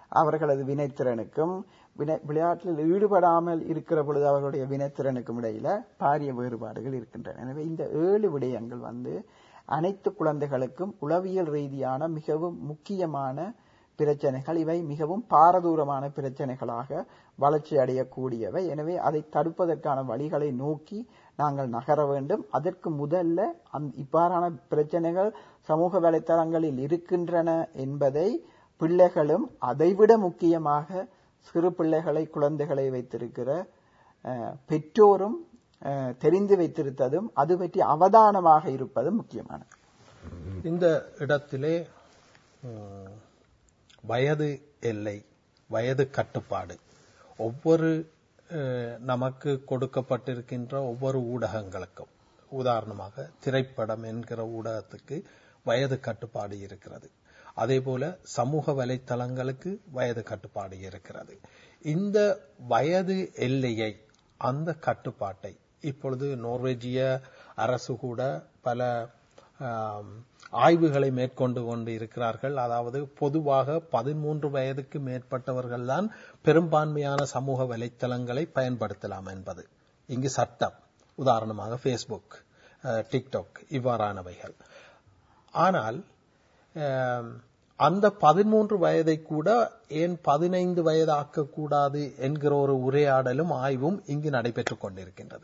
அவர்களது வினைத்திறனுக்கும் வினை- விளையாட்டில் ஈடுபடாமல் இருக்கிற பொழுது அவர்களுடைய வினைத்திறனுக்கும் இடையில பாரிய வேறுபாடுகள் இருக்கின்றன எனவே இந்த ஏழு விடயங்கள் வந்து அனைத்து குழந்தைகளுக்கும் உளவியல் ரீதியான மிகவும் முக்கியமான பிரச்சனைகள் இவை மிகவும் பாரதூரமான பிரச்சனைகளாக வளர்ச்சி அடையக்கூடியவை எனவே அதை தடுப்பதற்கான வழிகளை நோக்கி நாங்கள் நகர வேண்டும் அதற்கு முதல்ல அந் இவ்வாறான பிரச்சனைகள் சமூக வலைத்தளங்களில் இருக்கின்றன என்பதை பிள்ளைகளும் அதைவிட முக்கியமாக சிறு பிள்ளைகளை குழந்தைகளை வைத்திருக்கிற அஹ், பெற்றோரும் அஹ், தெரிந்து வைத்திருப்பதும் அது பற்றி அவதானமாக இருப்பதும் முக்கியமானது இந்த இடத்திலே ம், வயது எல்லை வயது கட்டுப்பாடு ஒவ்வொரு அஹ், நமக்கு கொடுக்கப்பட்டிருக்கின்ற ஒவ்வொரு ஊடகங்களுக்கும் உதாரணமாக திரைப்படம் என்கிற ஊடகத்துக்கு வயது கட்டுப்பாடு இருக்கிறது அதே போல சமூக வலைத்தளங்களுக்கு வயது கட்டுப்பாடு இருக்கிறது இந்த வயது எல்லையை அந்த கட்டுப்பாட்டை இப்பொழுது நோர்வேஜிய அரசு கூட பல ஆம், ஆய்வுகளை மேற்கொண்டு கொண்டு இருக்கிறார்கள் அதாவது பொதுவாக பதிமூன்று வயதுக்கு மேற்பட்டவர்கள் தான் பெரும்பான்மையான சமூக வலைத்தளங்களை பயன்படுத்தலாம் என்பது இங்கு சட்டம் உதாரணமாக ஃபேஸ்புக் அஹ், டிக்டாக் இவ்வாறானவைகள் ஆனால் ஆம், அந்த பதிமூன்று வயதை கூட ஏன் பதினைந்து வயதாக்க கூடாது என்கிற ஒரு உரையாடலும் ஆய்வும் இங்கு நடைபெற்றுக் கொண்டிருக்கின்றது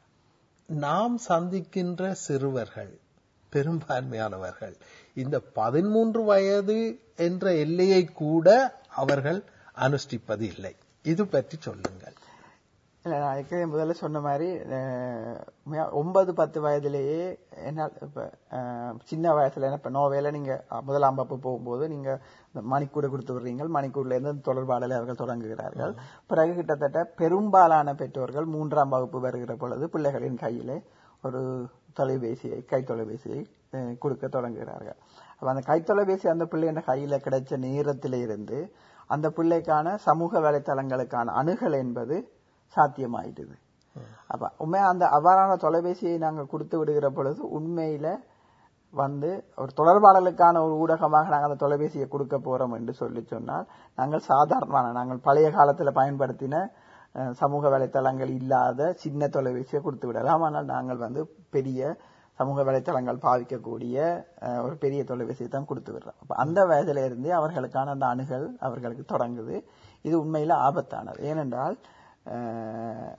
நாம் சந்திக்கின்ற சிறுவர்கள் பெரும்பான்மையானவர்கள் இந்த பதிமூன்று வயது என்ற எல்லையை கூட அவர்கள் அனுஷ்டிப்பது இல்லை இது பற்றி சொல்லுங்கள் இல்ல நான் ஏற்கனவே முதல்ல சொன்ன மாதிரி அஹ், உண்மையா ஒன்பது பத்து வயதிலேயே என்ன இப்ப அஹ், சின்ன வயசுல என்ன இப்ப நோவேல நீங்க அஹ், முதலாம் வகுப்பு போகும்போது நீங்க இந்த மணிக்கூட கொடுத்து விடுறீங்க மணிக்கூர்ல இருந்து அந்த தொடர்பாடலை அவர்கள் தொடங்குகிறார்கள் பிறகு கிட்டத்தட்ட பெரும்பாலான பெற்றோர்கள் மூன்றாம் வகுப்பு வருகிற பொழுது பிள்ளைகளின் கையிலே ஒரு தொலைபேசியை கை தொலைபேசியை அஹ், கொடுக்க தொடங்குகிறார்கள் அப்ப அந்த கை தொலைபேசி அந்த பிள்ளையின் கையில கிடைச்ச நேரத்தில இருந்து அந்த பிள்ளைக்கான சமூக வலைத்தளங்களுக்கான அணுகல் என்பது சாத்தியமாயிடுது அப்ப உண்மையா அந்த அவ்வாறான தொலைபேசியை நாங்கள் கொடுத்து விடுகிற பொழுது உண்மையில வந்து ஒரு தொடர்பாடலுக்கான ஒரு ஊடகமாக நாங்கள் அந்த தொலைபேசியை கொடுக்க போறோம் என்று சொல்லி சொன்னால் நாங்கள் சாதாரணமான நாங்கள் பழைய காலத்துல பயன்படுத்தின அஹ், சமூக வலைத்தளங்கள் இல்லாத சின்ன தொலைபேசியை கொடுத்து விடலாம் ஆனால் நாங்கள் வந்து பெரிய சமூக வலைத்தளங்கள் பாவிக்கக்கூடிய அஹ், ஒரு பெரிய தொலைபேசியை தான் கொடுத்து விடுறோம் அப்ப அந்த வயதுல இருந்தே அவர்களுக்கான அந்த அணுகல் அவர்களுக்கு தொடங்குது இது உண்மையில ஆபத்தானது ஏனென்றால் அஹ்,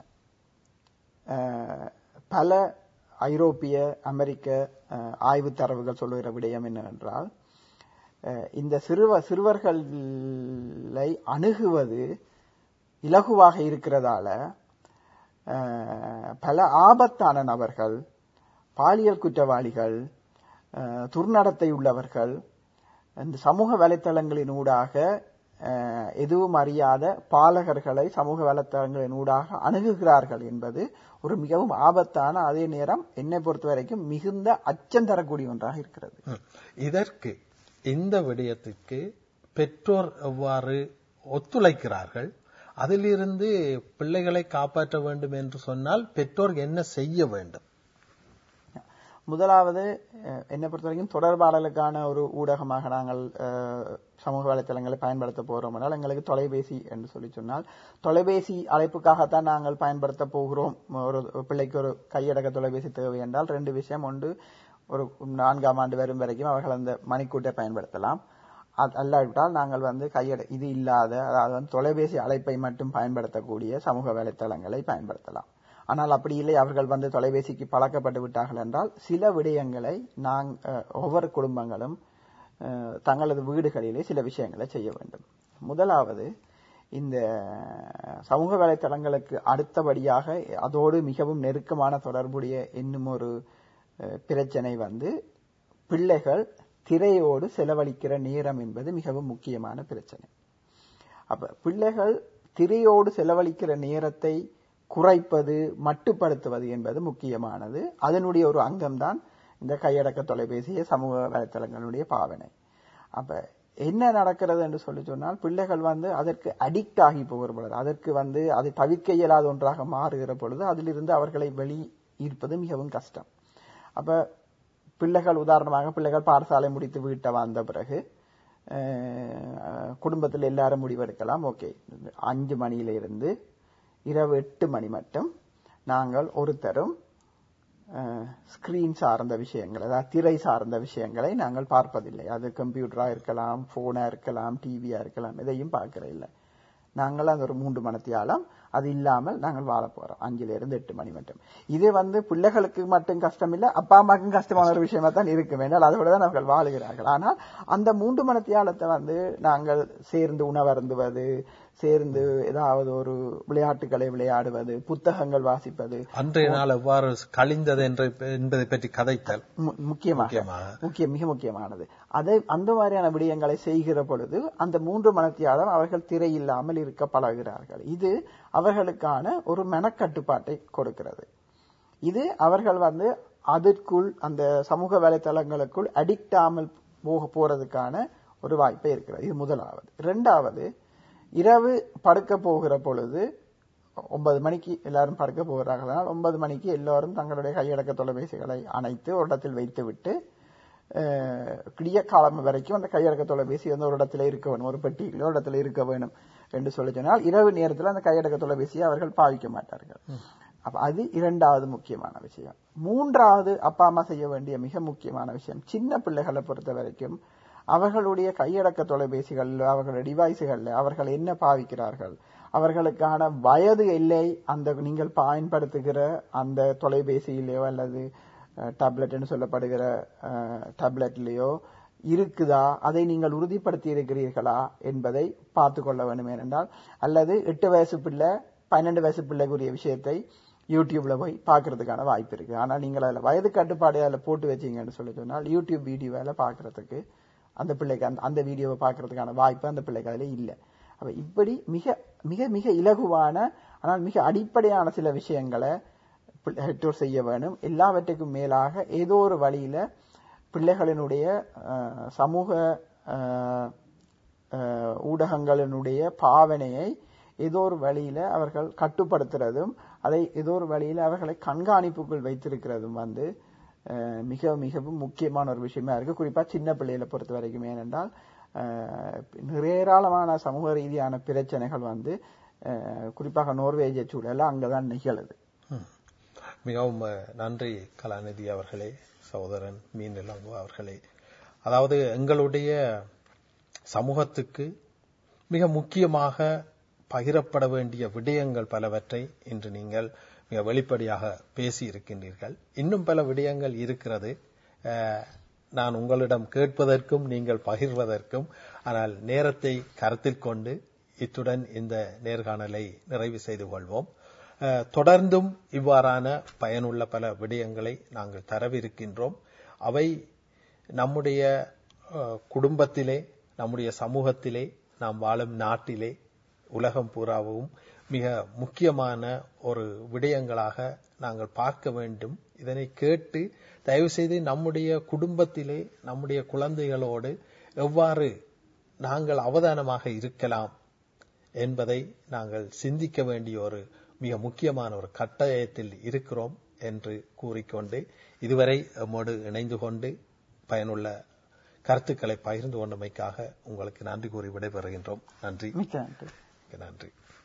அஹ், பல ஐரோப்பிய அமெரிக்க அஹ், ஆய்வுத் தரவுகள் சொல்லுகிற விடயம் என்னவென்றால் அஹ், இந்த சிறுவ சிறுவர்களை அணுகுவது இலகுவாக இருக்கிறதால அஹ், பல ஆபத்தான நபர்கள் பாலியல் குற்றவாளிகள் அஹ், துர்நடத்தை உள்ளவர்கள் இந்த சமூக வலைத்தளங்களின் ஊடாக அஹ், எதுவும் அறியாத பாலகர்களை சமூக வலைத்தளங்களின் ஊடாக அணுகுகிறார்கள் என்பது ஒரு மிகவும் ஆபத்தான அதே நேரம் என்னை பொறுத்த வரைக்கும் மிகுந்த அச்சம் தரக்கூடிய ஒன்றாக இருக்கிறது ம். இதற்கு இந்த விடயத்துக்கு பெற்றோர் எவ்வாறு ஒத்துழைக்கிறார்கள் அதிலிருந்து பிள்ளைகளை காப்பாற்ற வேண்டும் என்று சொன்னால் பெற்றோர் என்ன செய்ய வேண்டும் முதலாவது அஹ், என்னை பொறுத்த வரைக்கும் தொடர்பாடலுக்கான ஒரு ஊடகமாக நாங்கள் அஹ், சமூக வலைத்தளங்களை பயன்படுத்த போறோம் என்றால் எங்களுக்கு தொலைபேசி என்று சொல்லி சொன்னால் தொலைபேசி அழைப்புக்காகத்தான் நாங்கள் பயன்படுத்த போகிறோம் ஒரு பிள்ளைக்கு ஒரு கையடக்க தொலைபேசி தேவை என்றால் ரெண்டு விஷயம் ஒன்று ஒரு நான்காம் ஆண்டு வரும் வரைக்கும் அவர்கள் அந்த மணிக்கூட்டை பயன்படுத்தலாம் அது அல்லாவிட்டால் நாங்கள் வந்து கையட இது இல்லாத அதாவது வந்து தொலைபேசி அழைப்பை மட்டும் பயன்படுத்தக்கூடிய சமூக வலைத்தளங்களை பயன்படுத்தலாம் ஆனால் அப்படி இல்லை அவர்கள் வந்து தொலைபேசிக்கு பழக்கப்பட்டு விட்டார்கள் என்றால் சில விடயங்களை நாங் அஹ், ஒவ்வொரு குடும்பங்களும் அஹ், தங்களது வீடுகளிலே சில விஷயங்களை செய்ய வேண்டும் முதலாவது இந்த சமூக வலைத்தளங்களுக்கு அடுத்தபடியாக அதோடு மிகவும் நெருக்கமான தொடர்புடைய இன்னும் ஒரு அஹ், பிரச்சனை வந்து பிள்ளைகள் திரையோடு செலவழிக்கிற நேரம் என்பது மிகவும் முக்கியமான பிரச்சனை அப்ப பிள்ளைகள் திரையோடு செலவழிக்கிற நேரத்தை குறைப்பது மட்டுப்படுத்துவது என்பது முக்கியமானது அதனுடைய ஒரு அங்கம்தான் இந்த கையடக்க தொலைபேசிய சமூக வலைத்தளங்களுடைய பாவனை அப்ப என்ன நடக்கிறது என்று சொல்லி சொன்னால் பிள்ளைகள் வந்து அதற்கு அடிக்ட் ஆகி போகிற பொழுது அதற்கு வந்து அதை தவிர்க்க இயலாத ஒன்றாக மாறுகிற பொழுது அதிலிருந்து அவர்களை வெளி ஈர்ப்பது மிகவும் கஷ்டம் அப்ப பிள்ளைகள் உதாரணமாக பிள்ளைகள் பாடசாலை முடித்து வீட்டை வந்த பிறகு அஹ், குடும்பத்தில் எல்லாரும் முடிவெடுக்கலாம் ஓகே அஞ்சு மணியில இருந்து இரவு எட்டு மணி மட்டும் நாங்கள் ஒருத்தரும் ஸ்கிரீன் சார்ந்த விஷயங்கள் அதாவது திரை சார்ந்த விஷயங்களை நாங்கள் பார்ப்பதில்லை அது கம்ப்யூட்டரா இருக்கலாம் போனா இருக்கலாம் டிவியா இருக்கலாம் எதையும் பார்க்கறது இல்லை நாங்கள் அந்த ஒரு மூன்று மணத்தியாலம் அது இல்லாமல் நாங்கள் வாழ போறோம் அஞ்சுல இருந்து எட்டு மணி மட்டும் இது வந்து பிள்ளைகளுக்கு மட்டும் கஷ்டம் இல்ல அப்பா அம்மாக்கும் கஷ்டமான ஒரு விஷயமா தான் இருக்கும் என்றால் அதோட தான் அவர்கள் வாழுகிறார்கள் ஆனால் அந்த மூன்று மணத்தியாலத்தை வந்து நாங்கள் சேர்ந்து உணவருந்துவது சேர்ந்து ஏதாவது ஒரு விளையாட்டுகளை விளையாடுவது புத்தகங்கள் வாசிப்பது அன்றைய நாள் எவ்வாறு கழிந்தது என்று என்பதை பற்றி கதைத்தல் மு- முக்கியமாக முக்கியமாக. முக்கிய மிக முக்கியமானது அதை அந்த மாதிரியான விடயங்களை செய்கிற பொழுது அந்த மூன்று மனத்தியாலும் அவர்கள் திரை இல்லாமல் இருக்க பழகுகிறார்கள் இது அவர்களுக்கான ஒரு மனக்கட்டுப்பாட்டை கொடுக்கிறது இது அவர்கள் வந்து அதற்குள் அந்த சமூக வலைத்தளங்களுக்குள் அடிக்ட் ஆமல் போக போறதுக்கான ஒரு வாய்ப்பே இருக்கிறது இது முதலாவது இரண்டாவது இரவு படுக்க போகிற பொழுது ஒன்பது மணிக்கு எல்லாரும் படுக்க போகிறார்களால் ஒன்பது மணிக்கு எல்லாரும் தங்களுடைய கையடக்க தொலைபேசிகளை அணைத்து ஒரு இடத்தில் வைத்துவிட்டு அஹ், விடிய காலம் வரைக்கும் அந்த கையடக்க தொலைபேசி வந்து ஒரு இடத்துல இருக்க வேணும் ஒரு பெட்டியில் ஒரு இடத்துல இருக்க வேணும் என்று சொல்லி சொன்னால் இரவு நேரத்தில் அந்த கையடக்க தொலைபேசியை அவர்கள் பாவிக்க மாட்டார்கள் அப்ப அது இரண்டாவது முக்கியமான விஷயம் மூன்றாவது அப்பா அம்மா செய்ய வேண்டிய மிக முக்கியமான விஷயம் சின்ன பிள்ளைகளை பொறுத்த வரைக்கும் அவர்களுடைய கையடக்க தொலைபேசிகள் அவர்களுடைய டிவைஸுகள்ல அவர்கள் என்ன பாவிக்கிறார்கள் அவர்களுக்கான வயது எல்லை அந்த நீங்கள் பயன்படுத்துகிற அந்த தொலைபேசியிலேயோ அல்லது டேப்லெட்னு சொல்லப்படுகிற டேப்லெட்லேயோ இருக்குதா அதை நீங்கள் உறுதிப்படுத்தி இருக்கிறீர்களா என்பதை பார்த்து கொள்ள வேண்டும் ஏனென்றால் அல்லது எட்டு வயசு பிள்ளை பன்னெண்டு வயசு பிள்ளைக்குரிய விஷயத்தை யூடியூப்ல போய் பார்க்கறதுக்கான வாய்ப்பு இருக்கு ஆனால் நீங்கள் அதில் வயது கட்டுப்பாடு அதில் போட்டு வச்சீங்கன்னு சொல்லி சொன்னால் யூடியூப் வீடியோவில் பார்க்கறதுக்கு அந்த பிள்ளைக்கு அந்த அந்த வீடியோவை பார்க்கறதுக்கான வாய்ப்பு அந்த பிள்ளைக்கு அதில் இல்லை அப்ப இப்படி மிக மிக மிக இலகுவான ஆனால் மிக அடிப்படையான சில விஷயங்களை பிள்ளை- பெற்றோர் செய்ய வேணும் எல்லாவற்றுக்கும் மேலாக ஏதோ ஒரு வழியில பிள்ளைகளினுடைய அஹ், சமூக அஹ், அஹ், ஊடகங்களினுடைய பாவனையை ஏதோ ஒரு வழியில அவர்கள் கட்டுப்படுத்துறதும் அதை ஏதோ ஒரு வழியில அவர்களை கண்காணிப்புக்குள் வைத்திருக்கிறதும் வந்து அஹ், மிக மிகவும் முக்கியமான ஒரு விஷயமா இருக்கு குறிப்பா சின்ன பிள்ளைகளை பொறுத்த வரைக்கும் ஏனென்றால் அஹ், ஏராளமான சமூக ரீதியான பிரச்சனைகள் வந்து அஹ், குறிப்பாக நோர்வேஜ சூழல அங்கதான் நிகழுது ம். மிகவும் அஹ், நன்றி கலாநிதி அவர்களே சகோதரன் மீனிலங்கு அவர்களே அதாவது எங்களுடைய சமூகத்துக்கு மிக முக்கியமாக பகிரப்பட வேண்டிய விடயங்கள் பலவற்றை இன்று நீங்கள் மிக வெளிப்படையாக பேசி இருக்கின்றீர்கள் இன்னும் பல விடயங்கள் இருக்கிறது அஹ், நான் உங்களிடம் கேட்பதற்கும் நீங்கள் பகிர்வதற்கும் ஆனால் நேரத்தை கருத்தில் கொண்டு இத்துடன் இந்த நேர்காணலை நிறைவு செய்து கொள்வோம் அஹ், தொடர்ந்தும் இவ்வாறான பயனுள்ள பல விடயங்களை நாங்கள் தரவிருக்கின்றோம் அவை நம்முடைய அஹ், குடும்பத்திலே நம்முடைய சமூகத்திலே நாம் வாழும் நாட்டிலே உலகம் பூராவும் மிக முக்கியமான ஒரு விடயங்களாக நாங்கள் பார்க்க வேண்டும் இதனை கேட்டு தயவு செய்து நம்முடைய குடும்பத்திலே நம்முடைய குழந்தைகளோடு எவ்வாறு நாங்கள் அவதானமாக இருக்கலாம் என்பதை நாங்கள் சிந்திக்க வேண்டிய ஒரு மிக முக்கியமான ஒரு கட்டாயத்தில் இருக்கிறோம் என்று கூறிக்கொண்டு இதுவரை நம்மோடு இணைந்து கொண்டு பயனுள்ள கருத்துக்களை பகிர்ந்து கொண்டமைக்காக உங்களுக்கு நன்றி கூறி விடைபெறுகின்றோம் நன்றி மிக்க நன்றி நன்றி